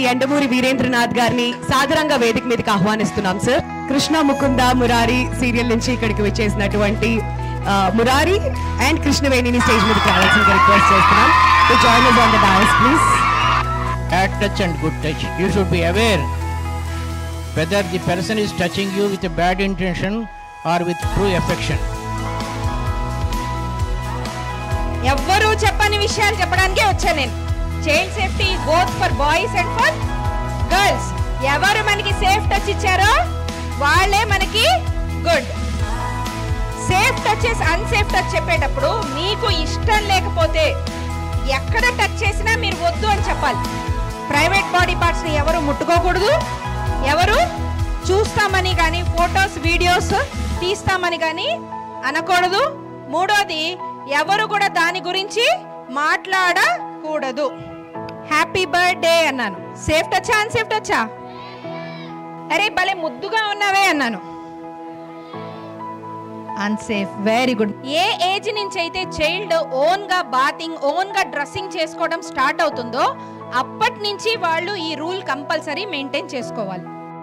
ఎండమూరి వీరేంద్రనాథ్ గారిని సాదరంగా వేదిక మీదకి ఆహ్వానిస్తున్నాం సార్ కృష్ణ ముకుంద మురారి సీరియల్ నుంచి ఇక్కడికి వచ్చేసినటువంటి ఆ, మురారి అండ్ కృష్ణవేణిని స్టేజ్ మీదకి రావాల్సిందిగా రిక్వెస్ట్ చేస్తున్నాం to join us on the dance please Bad touch and good touch. You should be aware whether the person is touching you with a bad intention or with true affection. ఎవ్వరూ చెప్పని విషయాలు చెప్పడానికే వచ్చా నేను child safety both for boys and for girls ఎవరు మనకి safe touch ఇచ్చారో వాళ్ళే మనకి good safe touches unsafe touch చెప్పేటప్పుడు మీకు ఇష్టం లేకపోతే ఎక్కడ టచ్ చేసినా మీరు వద్దు అని చెప్పాలి ప్రైవేట్ బాడీ పార్ట్స్ ని ఎవరు ముట్టుకోకూడదు ఎవరు చూస్తామని కానీ ఫొటోస్ వీడియోస్ తీస్తామని కానీ అనకూడదు మూడోది ఎవరు కూడా దాని గురించి మాట్లాడకూడదు హ్యాపీ బర్త్డే అన్నాను సేఫ్ టచ్చా అన్సేఫ్ టచ్చా అరే భలే ముద్దుగా ఉన్నావే అన్నాను అన్సేఫ్ వెరీ గుడ్ ఏ ఏజ్ నుంచి అయితే చైల్డ్ ఓన్ గా బాతింగ్ ఓన్ గా డ్రెస్సింగ్ చేసుకోవడం స్టార్ట్ అవుతుందో అప్పటి నుంచి వాళ్ళు ఈ రూల్ కంపల్సరీ మెయింటైన్ చేసుకోవాలి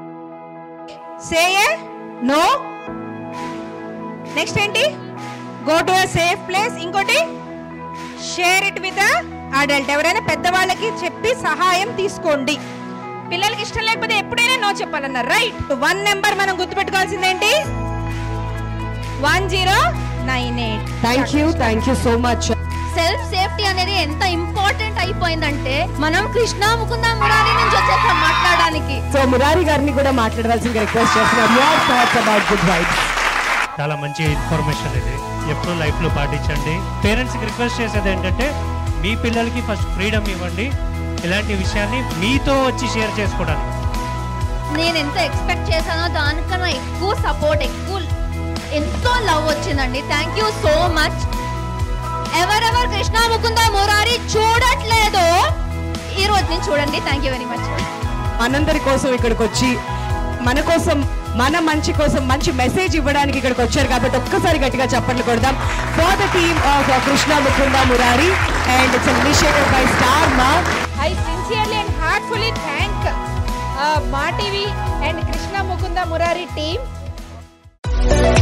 సేయే నో నెక్స్ట్ ఏంటి గో టు సేఫ్ ప్లేస్ ఇంకోటి షేర్ ఇట్ విత్ అడల్ట్ ఎవరైనా పెద్దవాళ్ళకి చెప్పి సహాయం తీసుకోండి పిల్లలకి ఇష్టం లేకపోతే ఎప్పుడైనా నో చెప్పాలన్న రైట్ వన్ నెంబర్ మనం గుర్తుపెట్టుకోవాల్సిందేంటి one zero nine eight thank you thank you so much self safety అనేది ఎంత ఇంపార్టెంట్ అయిపోయిందంటే మనం కృష్ణ ముకుంద మురారి నుంచి వచ్చేసాం మాట్లాడడానికి సో మురారి గారిని కూడా మాట్లాడవలసిందిగా రిక్వెస్ట్ చేస్తున్నాం your thoughts about good vibes చాలా మంచి ఇన్ఫర్మేషన్ ఇది ఎప్పుడు లైఫ్లో పాటించండి పేరెంట్స్కి రిక్వెస్ట్ చేసేది ఏంటంటే మీ పిల్లలకి ఫస్ట్ ఫ్రీడమ్ ఇవ్వండి ఇలాంటి విషయాన్ని మీతో వచ్చి షేర్ చేసుకోవడానికి నేను ఎంత ఎక్స్పెక్ట్ చేశానో దానికన్నా ఎక్కువ సపోర్ట్ ఎక్కువ ఎంతో లవ్ వచ్చిందండి థ్యాంక్ యూ సో మచ్ ఎవరెవరు కృష్ణ ముకుంద మురారి చూడట్లేదో ఈ రోజు నుంచి చూడండి థ్యాంక్ యూ వెరీ మచ్ మనందరి కోసం ఇక్కడికి వచ్చి మన కోసం మన మంచి కోసం మంచి మెసేజ్ ఇవ్వడానికి ఇక్కడికి వచ్చారు కాబట్టి ఒక్కసారి గట్టిగా చప్పట్లు కొడదాం for the team of Krishna Mukunda Murari and its initiative by star Maa I sincerely and heartfully thank Maa TV and Krishna Mukunda Murari team